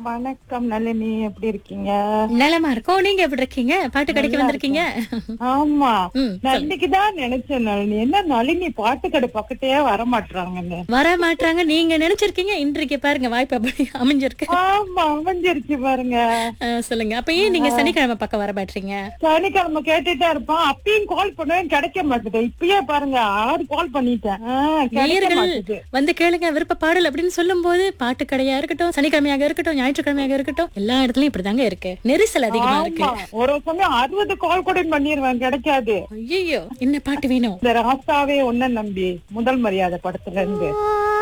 வணக்கம் நளினி எப்படி இருக்கீங்க நலமா இருக்கோம் நீங்க எப்படி இருக்கீங்க பாட்டு கடைக்கு வந்திருக்கீங்க ஆமா ம், நான் இன்னைக்குதான் நினைச்சேன் நளினி என்ன நளினி பாட்டு கடை பக்கத்தே வர மாட்டாங்கன்னு வர மாட்டாங்க நீங்க நினைச்சிருக்கீங்க இன்றைக்கு பாருங்க வாய்ப்பு அப்படி அமைஞ்சிருக்கு ஆமா அமைஞ்சிருச்சு பாருங்க அஹ், சொல்லுங்க அப்ப ஏன் நீங்க சனிக்கிழமை பக்கம் வர மாட்டீங்க சனிக்கிழமை கேட்டுட்டே இருப்பான் அப்பயும் கால் பண்ணுவேன் கிடைக்க மாட்டேது இப்பயே பாருங்க ஆறு கால் பண்ணிட்டேன் ஆ, கிடைக்க நேயர்கள் மாட்டேது வந்து கேளுங்க விருப்ப பாடல் அப்படின்னு சொல்லும் போது பாட்டு கடையா இருக்கட்டும் சனிக்கிழமையாக இருக்கட்டும் ஞாயிற்றுக்கிழமையாக இருக்கட்டும் எல்லா இடத்துலயும் இப்படிதாங்க இருக்கு நெரிசல் அதிகமா இருக்கு ஆமா ஒரு சமயம் அறுபது கால் கூட பண்ணிருவேன் கிடைக்காது ஐயோ என்ன பாட்டு வேணும் இந்த ராசாவே ஒன்ன நம்பி முதல் மரியாதை படத்துல இருந்து ஆ,